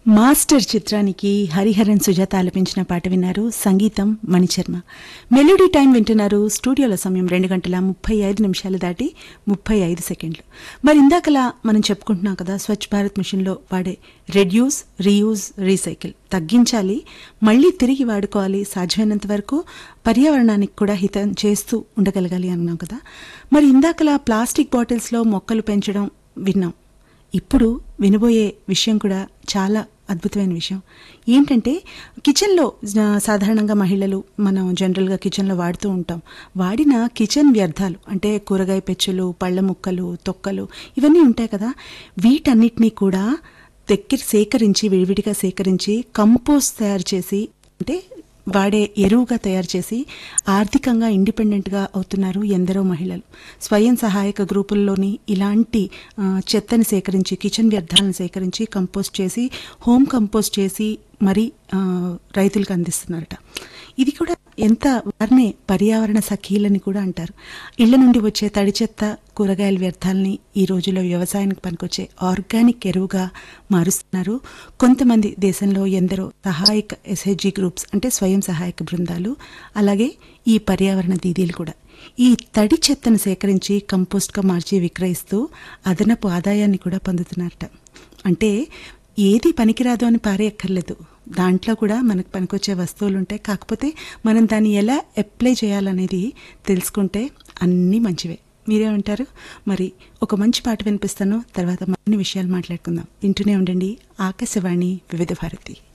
master చిత్రానికి హరిహరన్ సుజాత ఆలపించిన పాట విన్నారు సంగీతం మణిశర్మ మెలోడీ టైం వింటున్నారు స్టూడియోల సమయం రెండు గంటల ముప్పై ఐదు నిమిషాలు దాటి ముప్పై ఐదు సెకండ్లు మరి ఇందాకలా మనం చెప్పుకుంటున్నాం కదా స్వచ్ఛ భారత్ మిషన్లో వాడే రెడ్యూస్ రీయూజ్ రీసైకిల్ తగ్గించాలి మళ్ళీ తిరిగి వాడుకోవాలి సాధ్యమైనంత వరకు పర్యావరణానికి కూడా హితం చేస్తూ ఉండగలగాలి అన్నాం కదా మరి ఇందాకలా ప్లాస్టిక్ బాటిల్స్లో మొక్కలు పెంచడం విన్నాం ఇప్పుడు వినబోయే విషయం కూడా చాలా అద్భుతమైన విషయం ఏంటంటే కిచెన్లో జ- సాధారణంగా మహిళలు మనం జనరల్గా కిచెన్లో వాడుతూ ఉంటాం వాడిన కిచెన్ వ్యర్థాలు అంటే కూరగాయ పెచ్చులు పళ్ళ ముక్కలు తొక్కలు ఇవన్నీ ఉంటాయి కదా వీటన్నిటినీ కూడా దగ్గర సేకరించి విడివిడిగా సేకరించి కంపోస్ట్ తయారు చేసి అంటే వాడే ఎరువుగా తయారు చేసి ఆర్థికంగా ఇండిపెండెంట్గా అవుతున్నారు ఎందరో మహిళలు స్వయం సహాయక గ్రూపుల్లోని ఇలాంటి ఆ, చెత్తని సేకరించి కిచెన్ వ్యర్థాలను సేకరించి కంపోస్ట్ చేసి హోమ్ కంపోస్ట్ చేసి మరి ఆ, రైతులకు అందిస్తున్నారట ఇది కూడా ఎంత వారినే పర్యావరణ సఖీలని కూడా అంటారు ఇళ్ల నుండి వచ్చే తడి చెత్త కూరగాయల వ్యర్థాలని ఈ రోజుల్లో వ్యవసాయానికి పనికొచ్చే ఆర్గానిక్ ఎరువుగా మారుస్తున్నారు కొంతమంది దేశంలో ఎందరో సహాయక ఎస్హెచ్జి గ్రూప్స్ అంటే స్వయం సహాయక బృందాలు అలాగే ఈ పర్యావరణ దీదీలు కూడా ఈ తడి చెత్తను సేకరించి కంపోస్ట్గా మార్చి విక్రయిస్తూ అదనపు ఆదాయాన్ని కూడా పొందుతున్నారట అంటే ఏది పనికిరాదు అని పారేయక్కర్లేదు దాంట్లో కూడా మనకు పనికొచ్చే వస్తువులు ఉంటాయి కాకపోతే మనం దాన్ని ఎలా అప్లై చేయాలనేది తెలుసుకుంటే అన్నీ మంచివే మీరేమంటారు మరి ఒక మంచి పాట వినిపిస్తాను తర్వాత మరిన్ని విషయాలు మాట్లాడుకుందాం వింటూనే ఉండండి ఆకాశవాణి వివిధ భారతి